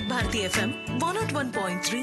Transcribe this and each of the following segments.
Bharati FM one not one point three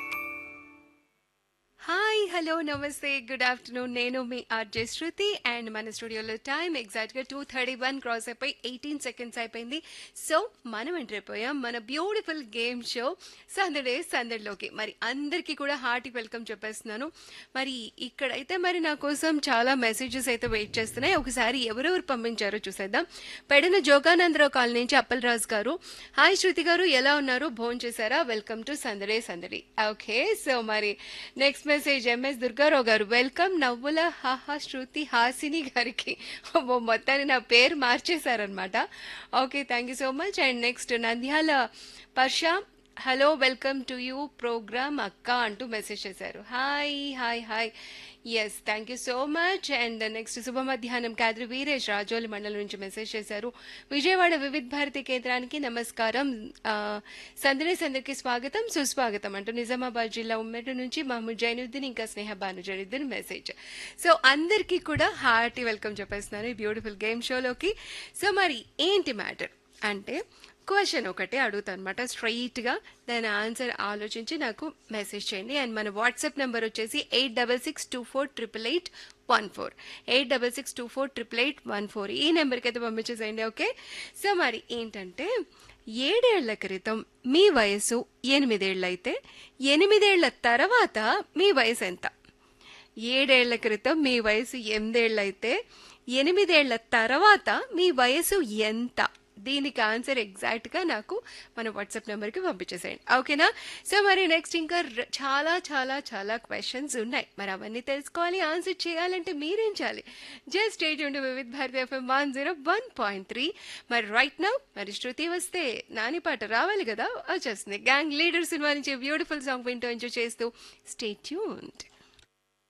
hi hello నమస్తే good afternoon నేను మీ R J Shruti and మన స్టూడియోలో టైం ఎగ్జాక్ట్గా టూ థర్టీ వన్ క్రాస్ అయిపోయి ఎయిటీన్ సెకండ్స్ అయిపోయింది సో మనం ఎంటర్ అయిపోయాం మన బ్యూటిఫుల్ గేమ్ షో సందడే సందడిలోకి మరి అందరికీ కూడా హార్టీ వెల్కమ్ చెప్పేస్తున్నాను మరి ఇక్కడైతే మరి నా కోసం చాలా మెసేజెస్ అయితే వెయిట్ చేస్తున్నాయి ఒకసారి ఎవరెవరు పంపించారో చూసేద్దాం పెడన జోగానందరావు కాలనీ నుంచి అప్పలరాజు గారు హాయ్ శృతి గారు ఎలా ఉన్నారు భోన్ చేశారా వెల్కమ్ టు సందడే సందడి ఓకే సో మరి నెక్స్ట్ మెసేజ్ ఎంఎస్ దుర్గారావు గారు వెల్కమ్ నవ్వుల హాహా శృతి హాసిని గారికి అబ్బో, మొత్తాన్ని నా పేరు మార్చేశారనమాట okay thank you so much and next Nandyal Parsha hello welcome to you program అక్క అంటూ మెసేజ్ చేశారు hi hi hi yes thank you so much and next శుభ మధ్యాహ్నం కాద్రి వీరేష్ రాజోలి మండలం నుంచి మెసేజ్ చేశారు విజయవాడ వివిధ భారతి కేంద్రానికి నమస్కారం ఆ, సందడి సందరికి స్వాగతం సుస్వాగతం అంటూ నిజామాబాద్ జిల్లా ఉమ్మడి నుంచి మహమ్మద్ జైనుద్దీన్ ఇంకా స్నేహ భాను జైనుద్దీన్ మెసేజ్ సో అందరికీ కూడా హార్టీ వెల్కమ్ చెప్పేస్తున్నాను ఈ బ్యూటిఫుల్ గేమ్ షోలోకి సో మరి ఏంటి మ్యాటర్ అంటే క్వశ్చన్ ఒకటే అడుగుతాను అనమాట స్ట్రైట్గా దాని ఆన్సర్ ఆలోచించి నాకు మెసేజ్ చేయండి అండ్ మన వాట్సాప్ నెంబర్ వచ్చేసి eight double six two four triple eight one four eight double six two four triple eight one four ఈ నెంబర్కి అయితే పంపించేసేయండి ఓకే సో మరి ఏంటంటే ఏడేళ్ల క్రితం మీ వయసు ఎనిమిదేళ్ళైతే ఎనిమిదేళ్ల తర్వాత మీ వయసు ఎంత ఏడేళ్ల క్రితం మీ వయసు ఎనిమిదేళ్ళైతే ఎనిమిదేళ్ల తర్వాత మీ వయసు ఎంత దీనికి ఆన్సర్ ఎగ్జాక్ట్గా నాకు మన వాట్సాప్ నెంబర్కి పంపించేసేయండి ఓకేనా సో మరి నెక్స్ట్ ఇంకా ర- చాలా చాలా చాలా క్వశ్చన్స్ ఉన్నాయి మరి అవన్నీ తెలుసుకోవాలి ఆన్సర్ చేయాలంటే మీరేం చేయాలి జస్ట్ ఎయిట్ ఉండి Vividh Bharati FM one zero one point three మరి రైట్ నౌ మరి శృతి వస్తే నాని పాట రావాలి కదా వచ్చేస్తుంది గ్యాంగ్ లీడర్ సినిమా నుంచి బ్యూటిఫుల్ సాంగ్ వింటూ ఎంజాయ్ చేస్తూ స్టే ట్యూన్డ్